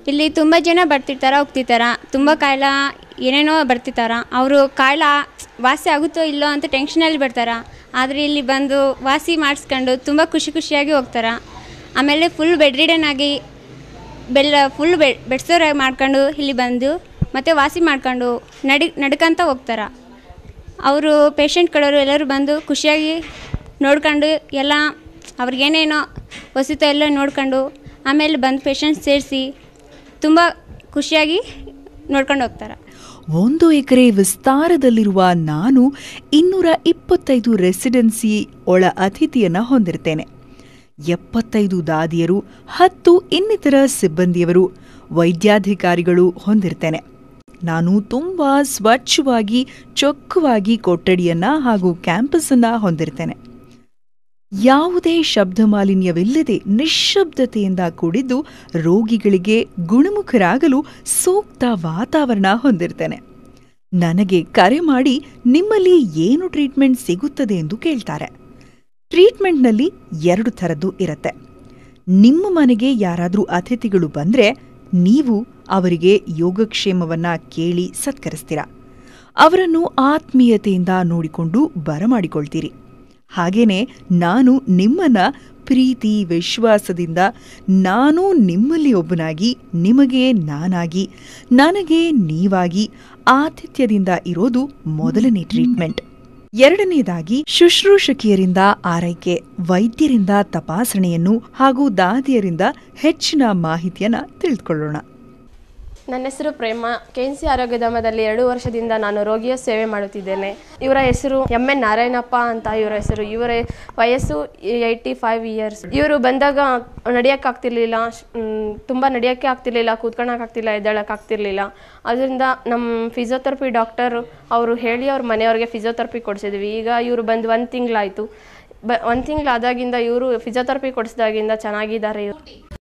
ಇಲ್ಲಿ ತುಂಬ ಜನ ಬರ್ತಿರ್ತಾರ ಹೋಗ್ತಿರ್ತಾರ ತುಂಬ ಕಾಯಿಲೆ ಏನೇನೋ ಬರ್ತಿರ್ತಾರ ಅವರು ಕಾಯಿಲೆ ವಾಸಿ ಆಗುತ್ತೋ ಇಲ್ಲೋ ಅಂತ ಟೆನ್ಷನಲ್ಲಿ ಬರ್ತಾರ ಆದರೆ ಇಲ್ಲಿ ಬಂದು ವಾಸಿ ಮಾಡಿಸ್ಕೊಂಡು ತುಂಬ ಖುಷಿ ಖುಷಿಯಾಗಿ ಹೋಗ್ತಾರ ಆಮೇಲೆ ಫುಲ್ ಬೆಡ್ ರಿಡನ್ ಆಗಿ ಬೆಲ್ಲ ಫುಲ್ ಬೆಡ್ ಬೆಡ್ಸೋರಾಗಿ ಮಾಡ್ಕೊಂಡು ಇಲ್ಲಿ ಬಂದು ಮತ್ತೆ ವಾಸಿ ಮಾಡ್ಕೊಂಡು ನಡಿ ನಡ್ಕಂತ ಹೋಗ್ತಾರ ಅವರು ಪೇಷಂಟ್ ಕಡೆಯವರು ಎಲ್ಲರೂ ಬಂದು ಖುಷಿಯಾಗಿ ನೋಡ್ಕೊಂಡು ಎಲ್ಲ ಅವ್ರಿಗೇನೇನೋ ವಸತಿ ಎಲ್ಲ ನೋಡ್ಕೊಂಡು ಆಮೇಲೆ ಬಂದು ಪೇಷಂಟ್ ಸೇರಿಸಿ ತುಂಬ ಖುಷಿಯಾಗಿ ನೋಡ್ಕೊಂಡು ಹೋಗ್ತಾರೆ ಒಂದು ಎಕರೆ ವಿಸ್ತಾರದಲ್ಲಿರುವ ನಾನು ಇನ್ನೂರ ಇಪ್ಪತ್ತೈದು ರೆಸಿಡೆನ್ಸಿ ಒಳ ಅತಿಥಿಯನ್ನ ಹೊಂದಿರ್ತೇನೆ ಎಪ್ಪತ್ತೈದು ದಾದಿಯರು ಹತ್ತು ಇನ್ನಿತರ ಸಿಬ್ಬಂದಿಯವರು ವೈದ್ಯಾಧಿಕಾರಿಗಳು ಹೊಂದಿರ್ತೇನೆ ನಾನು ತುಂಬಾ ಸ್ವಚ್ಛವಾಗಿ ಚೊಕ್ಕವಾಗಿ ಕೊಠಡಿಯನ್ನ ಹಾಗೂ ಕ್ಯಾಂಪಸ್ ಅನ್ನ ಹೊಂದಿರ್ತೇನೆ ಯಾವುದೇ ಶಬ್ದ ಮಾಲಿನ್ಯವಿಲ್ಲದೆ ನಿಶ್ಶಬ್ದತೆಯಿಂದ ಕೂಡಿದ್ದು ರೋಗಿಗಳಿಗೆ ಗುಣಮುಖರಾಗಲು ಸೂಕ್ತ ವಾತಾವರಣ ಹೊಂದಿರ್ತೇನೆ ನನಗೆ ಕರೆ ಮಾಡಿ ನಿಮ್ಮಲ್ಲಿ ಏನು ಟ್ರೀಟ್ಮೆಂಟ್ ಸಿಗುತ್ತದೆ ಎಂದು ಕೇಳ್ತಾರೆ ಟ್ರೀಟ್ಮೆಂಟ್ನಲ್ಲಿ ಎರಡು ಥರದ್ದು ಇರತ್ತೆ ನಿಮ್ಮ ಮನೆಗೆ ಯಾರಾದರೂ ಅತಿಥಿಗಳು ಬಂದ್ರೆ ನೀವು ಅವರಿಗೆ ಯೋಗಕ್ಷೇಮವನ್ನ ಕೇಳಿ ಸತ್ಕರಿಸ್ತೀರ ಅವರನ್ನು ಆತ್ಮೀಯತೆಯಿಂದ ನೋಡಿಕೊಂಡು ಬರಮಾಡಿಕೊಳ್ತೀರಿ ಹಾಗೇನೆ ನಾನು ನಿಮ್ಮನ್ನ ಪ್ರೀತಿ ವಿಶ್ವಾಸದಿಂದ ನಾನು ನಿಮ್ಮಲ್ಲಿ ಒಬ್ಬನಾಗಿ ನಿಮಗೆ ನಾನಾಗಿ ನನಗೆ ನೀವಾಗಿ ಆತಿಥ್ಯದಿಂದ ಇರೋದು ಮೊದಲನೇ ಟ್ರೀಟ್ಮೆಂಟ್ ಎರಡನೇದಾಗಿ ಶುಶ್ರೂಷಕಿಯರಿಂದ ಆರೈಕೆ ವೈದ್ಯರಿಂದ ತಪಾಸಣೆಯನ್ನು ಹಾಗೂ ದಾದಿಯರಿಂದ ಹೆಚ್ಚಿನ ಮಾಹಿತಿಯನ್ನ ತಿಳಿದುಕೊಳ್ಳೋಣ ನನ್ನ ಹೆಸರು ಪ್ರೇಮ ಕೆ ಎನ್ ಸಿ ಆರೋಗ್ಯಧಾಮದಲ್ಲಿ ಎರಡು ವರ್ಷದಿಂದ ನಾನು ರೋಗಿಯ ಸೇವೆ ಮಾಡುತ್ತಿದ್ದೇನೆ ಇವರ ಹೆಸರು ಎಂ ಎನ್ ನಾರಾಯಣಪ್ಪ ಅಂತ ಇವರ ಹೆಸರು ಇವರ ವಯಸ್ಸು ಏಯ್ಟಿ ಫೈವ್ ಇಯರ್ಸ್ ಇವರು ಬಂದಾಗ ನಡೆಯೋಕ್ಕಾಗ್ತಿರ್ಲಿಲ್ಲ ತುಂಬ ನಡೆಯೋಕ್ಕೆ ಆಗ್ತಿರ್ಲಿಲ್ಲ ಕೂತ್ಕೊಳ್ಳೋಕ್ಕಾಗ್ತಿಲ್ಲ ಎದ್ದೇಳೋಕ್ಕಾಗ್ತಿರ್ಲಿಲ್ಲ ಅದರಿಂದ ನಮ್ಮ ಫಿಸಿಯೋಥೆರಪಿ ಡಾಕ್ಟರ್ ಅವರು ಹೇಳಿ ಅವ್ರ ಮನೆಯವ್ರಿಗೆ ಫಿಸಿಯೋಥೆರಪಿ ಕೊಡಿಸಿದ್ವಿ ಈಗ ಇವರು ಬಂದು ಒಂದು ತಿಂಗಳಾಯಿತು ಬ ಒಂದು ತಿಂಗಳಾದಾಗಿಂದ ಇವರು ಫಿಸಿಯೋಥೆರಪಿ ಕೊಡಿಸಿದಾಗಿಂದ ಚೆನ್ನಾಗಿದ್ದಾರೆ ಇವ್ರು